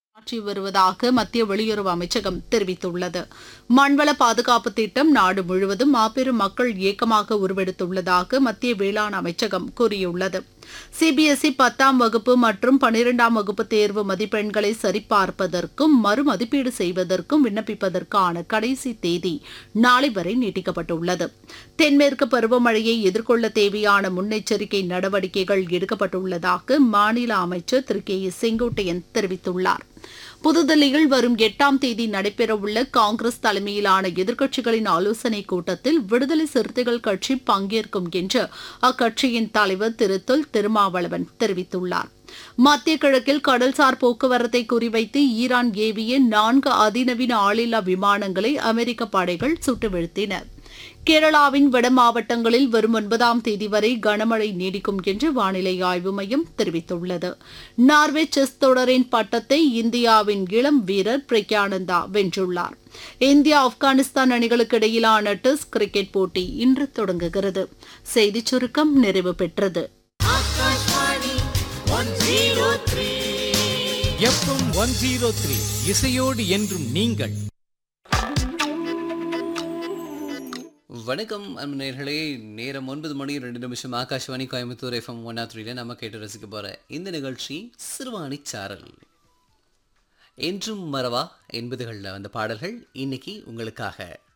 ஆற்றி வருவதாக மத்திய வெளியுறவு அமைச்சகம் தெரிவித்துள்ளது மண்வள பாதுகாப்பு திட்டம் நாடு முழுவதும் மாபெரும் மக்கள் இயக்கமாக உருவெடுத்துள்ளதாக மத்திய வேளாண் அமைச்சகம் கூறியுள்ளது சிபிஎஸ்இ பத்தாம் வகுப்பு மற்றும் பனிரெண்டாம் வகுப்பு தேர்வு மதிப்பெண்களை சரிபார்ப்பதற்கும் மறுமதிப்பீடு செய்வதற்கும் விண்ணப்பிப்பதற்கான கடைசி தேதி நாளை வரை நீட்டிக்கப்பட்டுள்ளது தென்மேற்கு பருவமழையை எதிர்கொள்ள தேவையான முன்னெச்சரிக்கை நடவடிக்கைகள் எடுக்கப்பட்டுள்ளதாக மாநில அமைச்சர் திரு கே ஏ செங்கோட்டையன் தெரிவித்துள்ளார் புதுதில்லியில் வரும் எட்டாம் தேதி நடைபெறவுள்ள காங்கிரஸ் தலைமையிலான எதிர்க்கட்சிகளின் ஆலோசனைக் கூட்டத்தில் விடுதலை சிறுத்தைகள் கட்சி பங்கேற்கும் என்று அக்கட்சியின் தலைவர் திரு தொல் திருமாவளவன் தெரிவித்துள்ளார் மத்திய கிழக்கில் கடல்சார் போக்குவரத்தை குறிவைத்து ஈரான் ஏவிய நான்கு அதிநவீன ஆளில்லா விமானங்களை அமெரிக்க படைகள் சுட்டு வீழ்த்தின கேரளாவின் வட மாவட்டங்களில் வரும் ஒன்பதாம் தேதி வரை கனமழை நீடிக்கும் என்று வானிலை ஆய்வு மையம் தெரிவித்துள்ளது நார்வே செஸ் தொடரின் பட்டத்தை இந்தியாவின் இளம் வீரர் பிரக்யானந்தா வென்றுள்ளார் இந்தியா ஆப்கானிஸ்தான் அணிகளுக்கு இடையிலான டெஸ்ட் கிரிக்கெட் போட்டி இன்று தொடங்குகிறது செய்திச் சுருக்கம் நிறைவு பெற்றது எஃப்எம் ஒன் ஜீரோ த்ரீ இசையோடு என்றும் நீங்கள் வணக்கம் அன்பு நேயர்களே நேரம் ஒன்பது மணி ரெண்டு நிமிஷம் ஆகாஷ்வாணி கோயம்புத்தூர் எஃப்எம் ஒன் த்ரீல நம்ம கேட்டு ரசிக்க போற இந்த நிகழ்ச்சி சிறுவாணி சாரல் என்றும் மறவா என்பதுகளில் வந்த பாடல்கள் இன்னைக்கு உங்களுக்காக